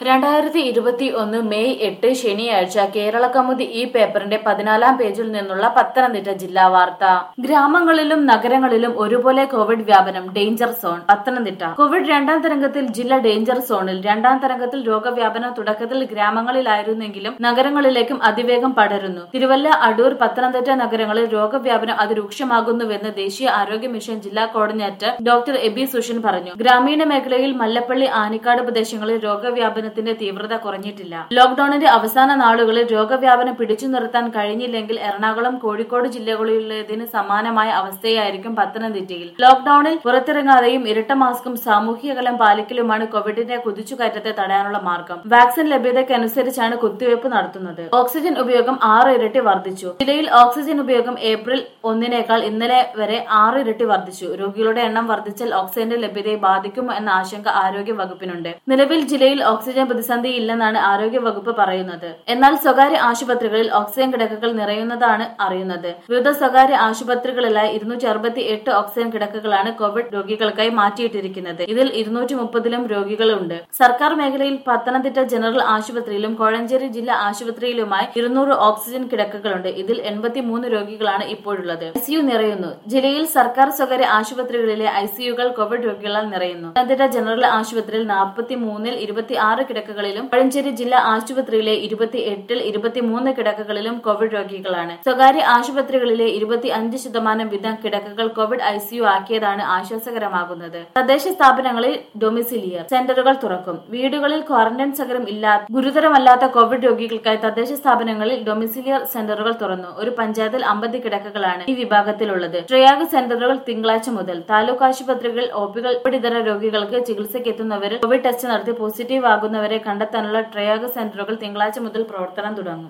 രണ്ടായിരത്തി ഇരുപത്തി ഒന്ന് മെയ് എട്ട് ശനിയാഴ്ച കേരള കൗമുദി ഈ പേപ്പറിന്റെ പതിനാലാം പേജിൽ നിന്നുള്ള പത്തനംതിട്ട ജില്ലാ വാർത്ത ഗ്രാമങ്ങളിലും നഗരങ്ങളിലും ഒരുപോലെ കോവിഡ് വ്യാപനം ഡേഞ്ചർ സോൺ പത്തനംതിട്ട കോവിഡ് രണ്ടാം തരംഗത്തിൽ ജില്ല ഡേഞ്ചർ സോണിൽ രണ്ടാം തരംഗത്തിൽ രോഗവ്യാപനം തുടക്കത്തിൽ ഗ്രാമങ്ങളിലായിരുന്നെങ്കിലും നഗരങ്ങളിലേക്കും അതിവേഗം പടരുന്നു തിരുവല്ല അടൂർ പത്തനംതിട്ട നഗരങ്ങളിൽ രോഗവ്യാപനം അതിരൂക്ഷമാകുന്നുവെന്ന് ദേശീയ ആരോഗ്യ മിഷൻ ജില്ലാ കോർഡിനേറ്റർ ഡോക്ടർ എബി സുഷൻ പറഞ്ഞു ഗ്രാമീണ മേഖലയിൽ മല്ലപ്പള്ളി ആനിക്കാട് പ്രദേശങ്ങളിൽ രോഗവ്യാപനത്തിന്റെ തീവ്രത കുറഞ്ഞിട്ടില്ല ലോക്ഡൌണിന്റെ അവസാന നാളുകളിൽ രോഗവ്യാപനം പിടിച്ചു നിർത്താൻ കഴിഞ്ഞില്ലെങ്കിൽ എറണാകുളം കോഴിക്കോട് ജില്ലകളിലേതിന് സമാനമായ അവസ്ഥയായിരിക്കും പത്തനംതിട്ടയിൽ ലോക്ഡൌണിൽ പുറത്തിറങ്ങാതെയും ഇരട്ട മാസ്കും സാമൂഹിക അകലം പാലിക്കലുമാണ് കോവിഡിന്റെ കുതിച്ചുകയറ്റത്തെ തടയാനുള്ള മാർഗം വാക്സിൻ ലഭ്യതയ്ക്കനുസരിച്ചാണ് കുത്തിവയ്പ് നടത്തുന്നത് ഓക്സിജൻ ഉപയോഗം ആറ് ഇരട്ടി വർദ്ധിച്ചു ജില്ലയിൽ ഓക്സിജൻ ഉപയോഗം ഏപ്രിൽ ഒന്നിനേക്കാൾ ഇന്നലെ വരെ ആറ് ഇരട്ടി വർദ്ധിച്ചു രോഗികളുടെ എണ്ണം വർദ്ധിച്ചാൽ ഓക്സിജന്റെ ലഭ്യതയെ ബാധിക്കുമോ എന്ന ആശങ്ക ആരോഗ്യ വകുപ്പിനുണ്ട് നിലവിൽ ജില്ലയിൽ ഓക്സിജൻ പ്രതിസന്ധി ഇല്ലെന്നാണ് ആരോഗ്യ വകുപ്പ് പറയുന്നത് എന്നാൽ സ്വകാര്യ ആശുപത്രികളിൽ ഓക്സിജൻ കിടക്കകൾ നിറയുന്നതാണ് അറിയുന്നത് വിവിധ സ്വകാര്യ ആശുപത്രികളിലായി ഇരുന്നൂറ്റി അറുപത്തി എട്ട് ഓക്സിജൻ കിടക്കകളാണ് കോവിഡ് രോഗികൾക്കായി മാറ്റിയിട്ടിരിക്കുന്നത് ഇതിൽ ഇരുന്നൂറ്റി മുപ്പതിലും രോഗികളുണ്ട് സർക്കാർ മേഖലയിൽ പത്തനംതിട്ട ജനറൽ ആശുപത്രിയിലും കോഴഞ്ചേരി ജില്ലാ ആശുപത്രിയിലുമായി ഇരുന്നൂറ് ഓക്സിജൻ കിടക്കകളുണ്ട് ഇതിൽ എൺപത്തിമൂന്ന് രോഗികളാണ് ഇപ്പോഴുള്ളത് ഐസിയു നിറയുന്നു ജില്ലയിൽ സർക്കാർ സ്വകാര്യ ആശുപത്രികളിലെ ഐസിയുകൾ കോവിഡ് രോഗികളാൽ നിറയുന്നു പത്തനംതിട്ട ജനറൽ ആശുപത്രിയിൽ നാൽപ്പത്തി മൂന്നിൽ ഇരുപത്തി ആറ് കിടക്കകളിലും കോഴഞ്ചേരി ജില്ലാ ആശുപത്രിയിലെ ഇരുപത്തി എട്ടിൽ ഇരുപത്തിമൂന്ന് കിടക്കകളിലും കോവിഡ് രോഗികളാണ് സ്വകാര്യ ആശുപത്രികളിലെ ഇരുപത്തി അഞ്ച് ശതമാനം വീതം കിടക്കകൾ കോവിഡ് ഐസിയു ആക്കിയതാണ് ആശ്വാസകരമാകുന്നത് തദ്ദേശ സ്ഥാപനങ്ങളിൽ ഡൊമിസിലിയർ സെന്ററുകൾ തുറക്കും വീടുകളിൽ ക്വാറന്റൈൻ സൗകര്യം ഇല്ലാത്ത ഗുരുതരമല്ലാത്ത കോവിഡ് രോഗികൾക്കായി തദ്ദേശ സ്ഥാപനങ്ങളിൽ ഡൊമിസിലിയർ സെന്ററുകൾ തുറന്നു ഒരു പഞ്ചായത്തിൽ അമ്പത് കിടക്കകളാണ് ഈ വിഭാഗത്തിലുള്ളത് ട്രയാഗ് സെന്ററുകൾ തിങ്കളാഴ്ച മുതൽ താലൂക്ക് ആശുപത്രികൾ ഒപികൾ ഇതര രോഗികൾക്ക് ചികിത്സയ്ക്ക് എത്തുന്നവരിൽ കോവിഡ് ടെസ്റ്റ് നടത്തി പോസിറ്റീവ് ആകുന്നവരെ കണ്ടെത്താനുള്ള ട്രയാഗ് സെന്ററുകൾ തിങ്കളാഴ്ച മുതൽ പ്രവർത്തനം തുടങ്ങും